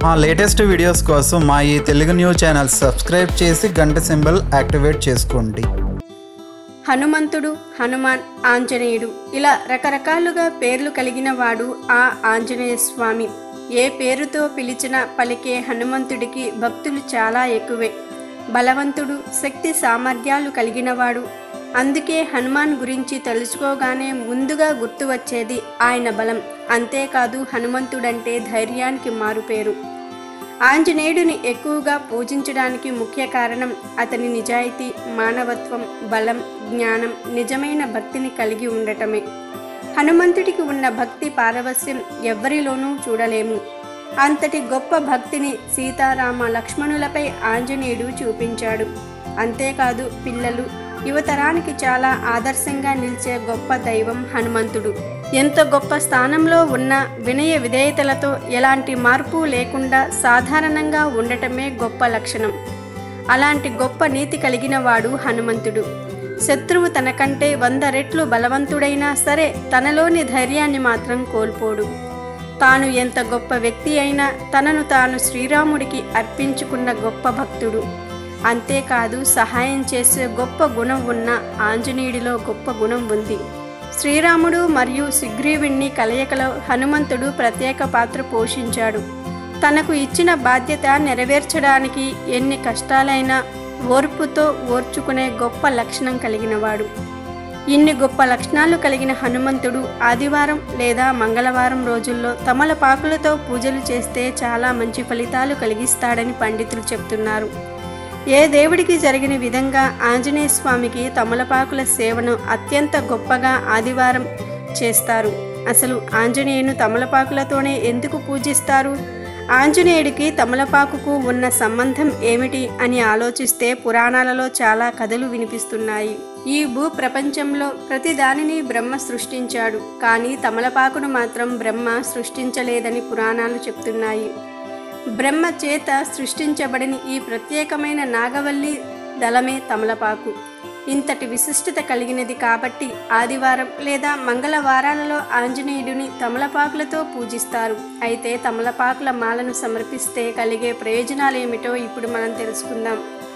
మా latest videos కోసం మా ఈ తెలుగు న్యూస్ ఛానల్ సబ్స్క్రైబ్ చేసి గంట సింబల్ యాక్టివేట్ చేసుకోండి హనుమంతుడు హనుమాన్ ఆంజనేయుడు ఇలా రకరకాలుగా పేర్లు కలిగిన వాడు ఆ ఆంజనేయ స్వామి ఏ పేరుతో పిలిచినా పలికే హనుమంతుడికి భక్తులు చాలా ఎక్కువే బలవంతుడు శక్తి సామర్థ్యాలు కలిగినవాడు అందుకే హనుమాన్ గురించి తెలుసుకోగానే ముందుగా గుర్తు వచ్చేది ఆయన బలం అంతేకాదు హనుమంతుడంటే ధైర్యానికి మారుపేరు ఆంజనేయుడిని ఎక్కువగా పూజించడానికి ముఖ్య కారణం అతని నిజాయితీ మానవత్వం బలం జ్ఞానం నిజమైన భక్తిని కలిగి ఉండటమే హనుమంతుడికి ఉన్న భక్తి పారవస్యం ఎవ్వరిలోనూ చూడలేము అంతటి గొప్ప భక్తిని సీతారామ లక్ష్మణులపై ఆంజనేయుడు చూపించాడు అంతేకాదు పిల్లలు యువతరానికి చాలా ఆదర్శంగా నిలిచే గొప్ప దైవం హనుమంతుడు ఎంత గొప్ప స్థానంలో ఉన్న వినయ విధేయతలతో ఎలాంటి మార్పు లేకుండా సాధారణంగా ఉండటమే గొప్ప లక్షణం అలాంటి గొప్ప నీతి కలిగిన వాడు హనుమంతుడు శత్రువు తనకంటే వంద రెట్లు బలవంతుడైనా సరే తనలోని ధైర్యాన్ని మాత్రం కోల్పోడు తాను ఎంత గొప్ప వ్యక్తి అయినా తనను తాను శ్రీరాముడికి అర్పించుకున్న గొప్ప భక్తుడు అంతేకాదు సహాయం చేసే గొప్ప గుణం ఉన్న ఆంజనేయుడిలో గొప్ప గుణం ఉంది శ్రీరాముడు మరియు సుగ్రీవుణ్ణి కలయికలో హనుమంతుడు ప్రత్యేక పాత్ర పోషించాడు తనకు ఇచ్చిన బాధ్యత నెరవేర్చడానికి ఎన్ని కష్టాలైనా ఓర్పుతో ఓర్చుకునే గొప్ప లక్షణం కలిగినవాడు ఇన్ని గొప్ప లక్షణాలు కలిగిన హనుమంతుడు ఆదివారం లేదా మంగళవారం రోజుల్లో తమలపాకులతో పూజలు చేస్తే చాలా మంచి ఫలితాలు కలిగిస్తాడని పండితులు చెప్తున్నారు ఏ దేవుడికి జరిగిన విధంగా ఆంజనేయ స్వామికి తమలపాకుల సేవను అత్యంత గొప్పగా ఆదివారం చేస్తారు అసలు ఆంజనేయును తమలపాకులతోనే ఎందుకు పూజిస్తారు ఆంజనేయుడికి తమలపాకుకు ఉన్న సంబంధం ఏమిటి అని ఆలోచిస్తే పురాణాలలో చాలా కథలు వినిపిస్తున్నాయి ఈ భూ ప్రపంచంలో ప్రతి దానిని బ్రహ్మ సృష్టించాడు కానీ తమలపాకును మాత్రం బ్రహ్మ సృష్టించలేదని పురాణాలు చెప్తున్నాయి బ్రహ్మ చేత సృష్టించబడిన ఈ ప్రత్యేకమైన నాగవల్లి దళమే తమలపాకు ఇంతటి విశిష్టత కలిగినది కాబట్టి ఆదివారం లేదా మంగళవారాలలో ఆంజనేయుడిని తమలపాకులతో పూజిస్తారు అయితే తమలపాకుల మాలను సమర్పిస్తే కలిగే ప్రయోజనాలేమిటో ఇప్పుడు మనం తెలుసుకుందాం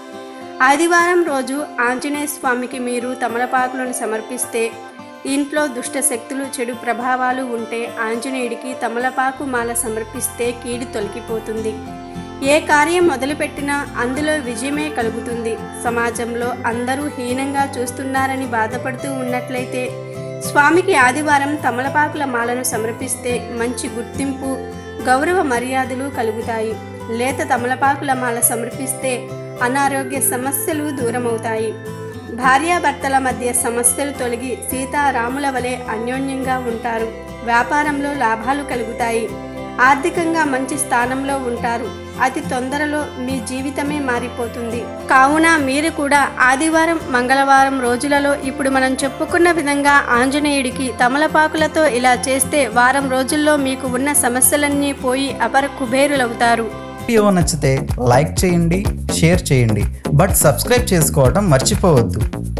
ఆదివారం రోజు ఆంజనేయ స్వామికి మీరు తమలపాకులను సమర్పిస్తే ఇంట్లో దుష్ట శక్తులు చెడు ప్రభావాలు ఉంటే ఆంజనేయుడికి తమలపాకు మాల సమర్పిస్తే కీడు తొలగిపోతుంది ఏ కార్యం మొదలుపెట్టినా అందులో విజయమే కలుగుతుంది సమాజంలో అందరూ హీనంగా చూస్తున్నారని బాధపడుతూ ఉన్నట్లయితే స్వామికి ఆదివారం తమలపాకుల మాలను సమర్పిస్తే మంచి గుర్తింపు గౌరవ మర్యాదలు కలుగుతాయి లేత తమలపాకుల మాల సమర్పిస్తే అనారోగ్య సమస్యలు దూరమవుతాయి భార్యాభర్తల మధ్య సమస్యలు తొలగి సీతారాముల వలె అన్యోన్యంగా ఉంటారు వ్యాపారంలో లాభాలు కలుగుతాయి ఆర్థికంగా మంచి స్థానంలో ఉంటారు అతి తొందరలో మీ జీవితమే మారిపోతుంది కావున మీరు కూడా ఆదివారం మంగళవారం రోజులలో ఇప్పుడు మనం చెప్పుకున్న విధంగా ఆంజనేయుడికి తమలపాకులతో ఇలా చేస్తే వారం రోజుల్లో మీకు ఉన్న సమస్యలన్నీ పోయి అపర కుబేరులవుతారు వీడియో నచ్చితే లైక్ చేయండి షేర్ చేయండి బట్ సబ్స్క్రైబ్ చేసుకోవడం మర్చిపోవద్దు